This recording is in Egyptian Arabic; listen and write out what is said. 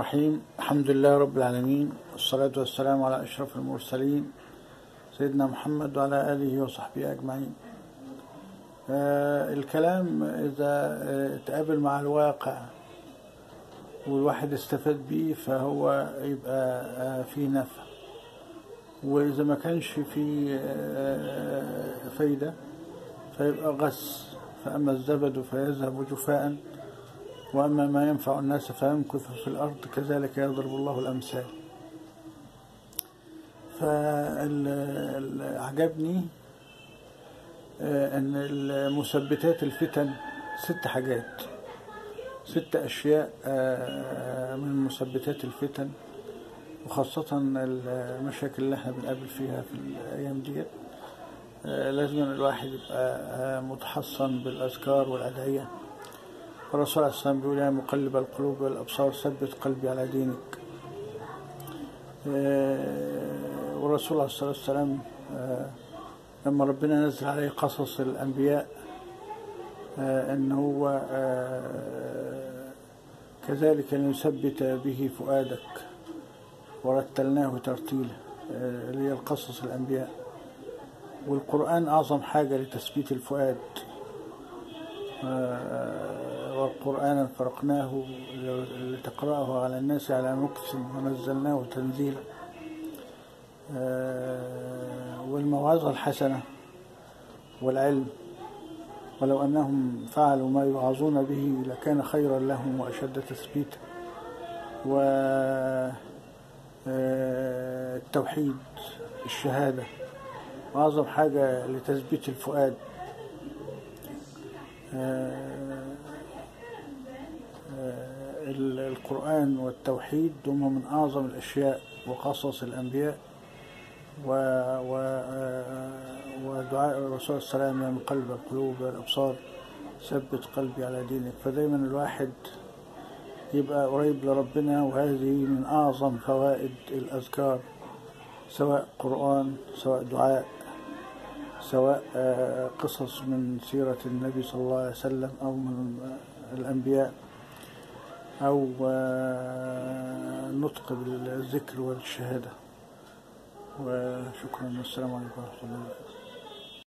الرحيم الحمد لله رب العالمين والصلاة والسلام على أشرف المرسلين سيدنا محمد وعلى آله وصحبه أجمعين آه الكلام إذا آه تقابل مع الواقع والواحد استفاد بيه فهو يبقى آه فيه نفع وإذا ما كانش فيه آه فايدة فيبقى غس فأما الزبد فيذهب جفاء وأما ما ينفع الناس فيمكث في الأرض كذلك يضرب الله الأمثال فعجبني أن المثبتات الفتن ست حاجات ست أشياء من مثبتات الفتن وخاصة المشاكل اللي احنا بنقابل فيها في الأيام دي لازم الواحد يبقى متحصن بالأذكار والأدعية الرسول عليه السلام بيقول يا مقلب القلوب والأبصار ثبت قلبي على دينك والرسول عليه الصلاة والسلام لما ربنا نزل عليه قصص الأنبياء أن هو كذلك لنثبت به فؤادك ورتلناه ترتيلا اللي هي القصص الأنبياء والقرآن أعظم حاجة لتثبيت الفؤاد وقرآنا فرقناه لتقرأه على الناس على مكث ونزلناه تنزيلا والموعظة الحسنة والعلم ولو أنهم فعلوا ما يوعظون به لكان خيرا لهم وأشد تثبيتا والتوحيد الشهادة أعظم حاجة لتثبيت الفؤاد القرآن والتوحيد هم من أعظم الأشياء وقصص الأنبياء و و ودعاء الرسول صلى الله عليه وسلم من قلب القلوب والأبصار ثبت قلبي على دينك فدايما الواحد يبقى قريب لربنا وهذه من أعظم فوائد الأذكار سواء قرآن سواء دعاء سواء قصص من سيرة النبي صلى الله عليه وسلم أو من الأنبياء أو نطق بالذكر والشهادة وشكرا والسلام عليكم ورحمة الله وبركاته